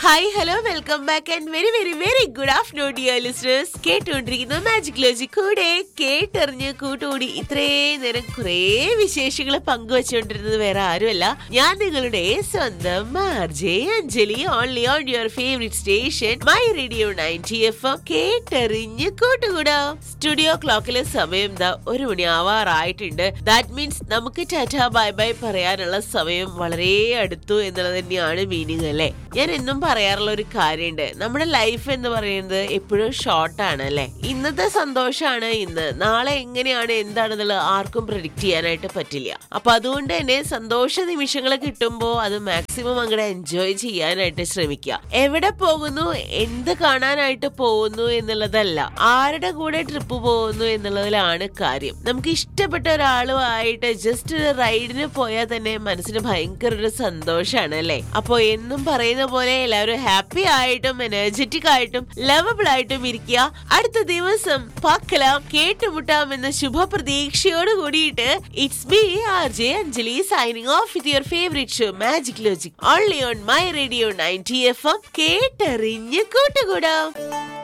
hi hello welcome back and very very very good afternoon dear listeners കേട്ടുകൊണ്ടിരിക്കുന്ന magic ലോജി കൂടെ കേട്ടെറിഞ്ഞ് കൂട്ടുകൂടി ഇത്രയും നേരം കുറേ വിശേഷങ്ങൾ പങ്കുവച്ചുകൊണ്ടിരുന്നത് വേറെ ആരുമല്ല ഞാൻ നിങ്ങളുടെ സ്വന്തം RJ Anjali only on your favourite station my radio ninety F M കേട്ടെറിഞ്ഞ് കൂട്ടുകൂടാം സ്റ്റുഡിയോ ക്ലോക്കിലെ സമയം ദാ ഒരു മണി ആവാറായിട്ടുണ്ട് ദാറ്റ് മീൻസ് നമുക്ക് ടാറ്റ ബൈ ബൈ പറയാനുള്ള സമയം വളരെ അടുത്തു എന്നുള്ളത് തന്നെയാണ് മീനിങ് അല്ലേ ഞാൻ എന്നും പറയാറുള്ള ഒരു കാര്യമുണ്ട് നമ്മുടെ ലൈഫ് എന്ന് പറയുന്നത് എപ്പോഴും ഷോർട്ടാണ് അല്ലേ ഇന്നത്തെ സന്തോഷമാണ് ഇന്ന് നാളെ എങ്ങനെയാണ് എന്താണെന്നുള്ളത് ആർക്കും പ്രഡിക്റ്റ് ചെയ്യാനായിട്ട് പറ്റില്ല അപ്പൊ അതുകൊണ്ട് തന്നെ സന്തോഷ നിമിഷങ്ങൾ കിട്ടുമ്പോൾ അത് മാക്സിമം അങ്ങോട്ട് എൻജോയ് ചെയ്യാനായിട്ട് ശ്രമിക്കുക എവിടെ പോകുന്നു എന്ത് കാണാനായിട്ട് പോകുന്നു എന്നുള്ളതല്ല ആരുടെ കൂടെ ട്രിപ്പ് പോകുന്നു എന്നുള്ളതിലാണ് കാര്യം നമുക്ക് ഇഷ്ടപ്പെട്ട ഒരാളുമായിട്ട് ജസ്റ്റ് ഒരു റൈഡിന് പോയാൽ തന്നെ മനസ്സിന് ഭയങ്കര ഒരു സന്തോഷമാണ് അല്ലേ അപ്പൊ എന്നും പറയുന്ന പോലെ എല്ലാവരും ഹാപ്പി ആയിട്ടും എനർജറ്റിക് ആയിട്ടും ലവബിൾ ആയിട്ടും ഇരിക്കുക അടുത്ത ദിവസം പാക്കലാം കേട്ടുമുട്ടാം എന്ന ശുഭപ്രതീക്ഷയോട് കൂടിയിട്ട് it's me R J Anjali signing off with your favourite show magic logic only on my radio ninety F M കേട്ടറിഞ്ഞ് കൂട്ടുകൂടാം